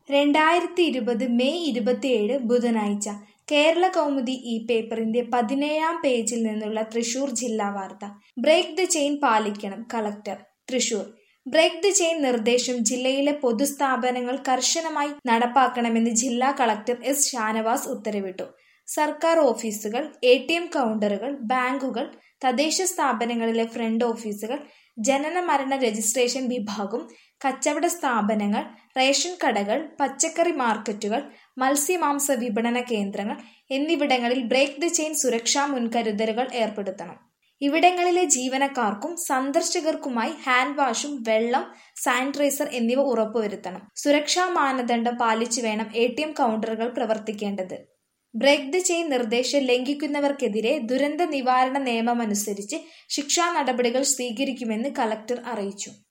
രണ്ടായിരത്തി ഇരുപത് മെയ് ഇരുപത്തിയേഴ് ബുധനാഴ്ച കേരള കൗമുദി ഈ പേപ്പറിന്റെ പതിനേഴാം പേജിൽ നിന്നുള്ള തൃശൂർ ജില്ലാ വാർത്ത ബ്രേക്ക് ദ ചെയിൻ പാലിക്കണം collector Thrissur break the chain നിർദ്ദേശം ജില്ലയിലെ പൊതുസ്ഥാപനങ്ങൾ കർശനമായി നടപ്പാക്കണമെന്ന് ജില്ലാ കളക്ടർ എസ് ഷാനവാസ് ഉത്തരവിട്ടു സർക്കാർ ഓഫീസുകൾ എ ടി എം കൗണ്ടറുകൾ ബാങ്കുകൾ തദ്ദേശ സ്ഥാപനങ്ങളിലെ ഫ്രണ്ട് ഓഫീസുകൾ ജനന മരണ രജിസ്ട്രേഷൻ വിഭാഗം കച്ചവട സ്ഥാപനങ്ങൾ റേഷൻ കടകൾ പച്ചക്കറി മാർക്കറ്റുകൾ മത്സ്യമാംസ വിപണന കേന്ദ്രങ്ങൾ എന്നിവിടങ്ങളിൽ ബ്രേക്ക് ദ ചെയിൻ സുരക്ഷാ മുൻകരുതലുകൾ ഏർപ്പെടുത്തണം ഇവിടങ്ങളിലെ ജീവനക്കാർക്കും സന്ദർശകർക്കുമായി ഹാൻഡ് വാഷും വെള്ളം സാനിറ്റൈസർ എന്നിവ ഉറപ്പുവരുത്തണം സുരക്ഷാ മാനദണ്ഡം പാലിച്ചു വേണം എ ടി എം കൗണ്ടറുകൾ പ്രവർത്തിക്കേണ്ടത് ബ്രേക്ക് ദ ചെയിൻ നിർദ്ദേശം ലംഘിക്കുന്നവർക്കെതിരെ ദുരന്ത നിവാരണ നിയമമനുസരിച്ച് ശിക്ഷാ നടപടികൾ സ്വീകരിക്കുമെന്ന് കലക്ടർ അറിയിച്ചു